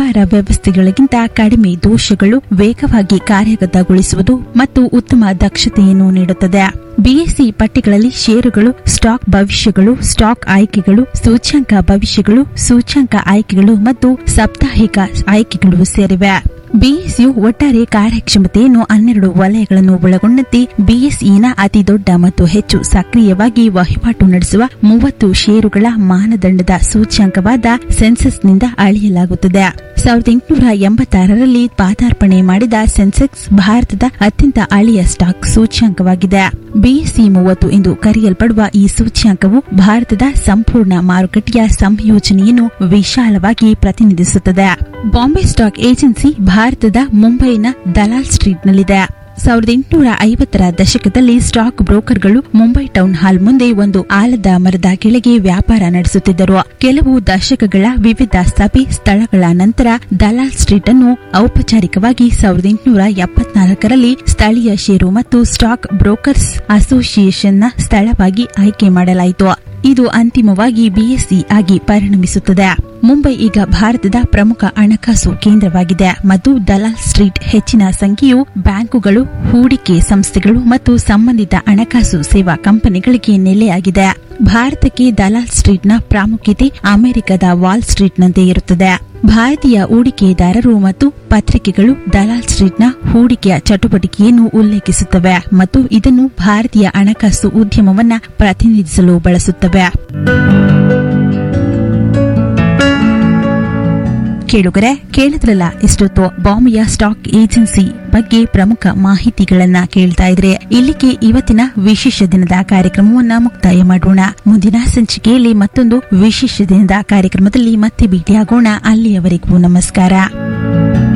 ವ್ಯಾಪಾರ ವ್ಯವಸ್ಥೆಗಳಿಗಿಂತ ಕಡಿಮೆ ದೋಷಗಳು ವೇಗವಾಗಿ ಕಾರ್ಯಗತಗೊಳಿಸುವುದು ಮತ್ತು ಉತ್ತಮ ದಕ್ಷತೆಯನ್ನು ನೀಡುತ್ತದೆ ಬಿಎಸ್ಸಿ ಪಟ್ಟಿಗಳಲ್ಲಿ ಷೇರುಗಳು ಸ್ಟಾಕ್ ಭವಿಷ್ಯಗಳು ಸ್ಟಾಕ್ ಆಯ್ಕೆಗಳು ಸೂಚ್ಯಂಕ ಭವಿಷ್ಯಗಳು ಸೂಚ್ಯಂಕ ಆಯ್ಕೆಗಳು ಮತ್ತು ಸಾಪ್ತಾಹಿಕ ಆಯ್ಕೆಗಳು ಸೇರಿವೆ ಬಿಎಸ್ಯು ಒಟ್ಟಾರೆ ಕಾರ್ಯಕ್ಷಮತೆಯನ್ನು ಹನ್ನೆರಡು ವಲಯಗಳನ್ನು ಒಳಗೊಂಡಂತೆ ಬಿಎಸ್ಇನ ಅತಿ ದೊಡ್ಡ ಮತ್ತು ಹೆಚ್ಚು ಸಕ್ರಿಯವಾಗಿ ವಹಿವಾಟು ನಡೆಸುವ ಮೂವತ್ತು ಷೇರುಗಳ ಮಾನದಂಡದ ಸೂಚ್ಯಂಕವಾದ ಸೆನ್ಸಸ್ನಿಂದ ಅಳೆಯಲಾಗುತ್ತದೆ ಸಾವಿರದ ಎಂಟುನೂರ ಎಂಬತ್ತಾರರಲ್ಲಿ ಪಾದಾರ್ಪಣೆ ಮಾಡಿದ ಸೆನ್ಸೆಕ್ಸ್ ಭಾರತದ ಅತ್ಯಂತ ಹಳೆಯ ಸ್ಟಾಕ್ ಸೂಚ್ಯಂಕವಾಗಿದೆ ಬಿಎಸ್ಸಿ ಮೂವತ್ತು ಎಂದು ಕರೆಯಲ್ಪಡುವ ಈ ಸೂಚ್ಯಂಕವು ಭಾರತದ ಸಂಪೂರ್ಣ ಮಾರುಕಟ್ಟೆಯ ಸಂಯೋಜನೆಯನ್ನು ವಿಶಾಲವಾಗಿ ಪ್ರತಿನಿಧಿಸುತ್ತದೆ ಬಾಂಬೆ ಸ್ಟಾಕ್ ಏಜೆನ್ಸಿ ಭಾರತದ ಮುಂಬೈನ ದಲಾಲ್ ಸ್ಟ್ರೀಟ್ನಲ್ಲಿದೆ ಸಾವಿರದ ಎಂಟುನೂರ ಐವತ್ತರ ದಶಕದಲ್ಲಿ ಸ್ಟಾಕ್ ಬ್ರೋಕರ್ಗಳು ಮುಂಬೈ ಟೌನ್ ಹಾಲ್ ಮುಂದೆ ಒಂದು ಆಲದ ಮರದ ಕೆಳಗೆ ವ್ಯಾಪಾರ ನಡೆಸುತ್ತಿದ್ದರು ಕೆಲವು ದಶಕಗಳ ವಿವಿಧ ಸಭೆ ಸ್ಥಳಗಳ ನಂತರ ದಲಾಲ್ ಸ್ಟ್ರೀಟ್ ಅನ್ನು ಔಪಚಾರಿಕವಾಗಿ ಸಾವಿರದ ಎಂಟುನೂರ ಎಪ್ಪತ್ನಾಲ್ಕರಲ್ಲಿ ಸ್ಥಳೀಯ ಷೇರು ಮತ್ತು ಸ್ಟಾಕ್ ಬ್ರೋಕರ್ಸ್ ಅಸೋಸಿಯೇಷನ್ನ ಸ್ಥಳವಾಗಿ ಆಯ್ಕೆ ಮಾಡಲಾಯಿತು ಇದು ಅಂತಿಮವಾಗಿ ಬಿಎಸ್ಸಿ ಆಗಿ ಪರಿಣಮಿಸುತ್ತದೆ ಮುಂಬೈ ಈಗ ಭಾರತದ ಪ್ರಮುಖ ಹಣಕಾಸು ಕೇಂದ್ರವಾಗಿದೆ ಮತ್ತು ದಲಾಲ್ ಸ್ಟ್ರೀಟ್ ಹೆಚ್ಚಿನ ಸಂಖ್ಯೆಯು ಬ್ಯಾಂಕುಗಳು ಹೂಡಿಕೆ ಸಂಸ್ಥೆಗಳು ಮತ್ತು ಸಂಬಂಧಿತ ಹಣಕಾಸು ಸೇವಾ ಕಂಪನಿಗಳಿಗೆ ನೆಲೆಯಾಗಿದೆ ಭಾರತಕ್ಕೆ ದಲಾಲ್ ಸ್ಟ್ರೀಟ್ನ ಪ್ರಾಮುಖ್ಯತೆ ಅಮೆರಿಕದ ವಾಲ್ ಸ್ಟ್ರೀಟ್ನಂತೆ ಇರುತ್ತದೆ ಭಾರತೀಯ ಹೂಡಿಕೆದಾರರು ಮತ್ತು ಪತ್ರಿಕೆಗಳು ದಲಾಲ್ ಸ್ಟ್ರೀಟ್ನ ಹೂಡಿಕೆಯ ಚಟುವಟಿಕೆಯನ್ನು ಉಲ್ಲೇಖಿಸುತ್ತವೆ ಮತ್ತು ಇದನ್ನು ಭಾರತೀಯ ಹಣಕಾಸು ಉದ್ಯಮವನ್ನ ಪ್ರತಿನಿಧಿಸಲು ಬಳಸುತ್ತವೆ ಕೇಳುಗರೆ ಕೇಳಿದ್ರಲ್ಲ ಇಷ್ಟೊತ್ತು ಬಾಂಬೆಯ ಸ್ಟಾಕ್ ಏಜೆನ್ಸಿ ಬಗ್ಗೆ ಪ್ರಮುಖ ಮಾಹಿತಿಗಳನ್ನ ಕೇಳ್ತಾ ಇದ್ರೆ ಇಲ್ಲಿಗೆ ಇವತ್ತಿನ ವಿಶೇಷ ದಿನದ ಕಾರ್ಯಕ್ರಮವನ್ನ ಮುಕ್ತಾಯ ಮಾಡೋಣ ಮುಂದಿನ ಸಂಚಿಕೆಯಲ್ಲಿ ಮತ್ತೊಂದು ವಿಶೇಷ ದಿನದ ಕಾರ್ಯಕ್ರಮದಲ್ಲಿ ಮತ್ತೆ ಭೇಟಿಯಾಗೋಣ ಅಲ್ಲಿಯವರೆಗೂ ನಮಸ್ಕಾರ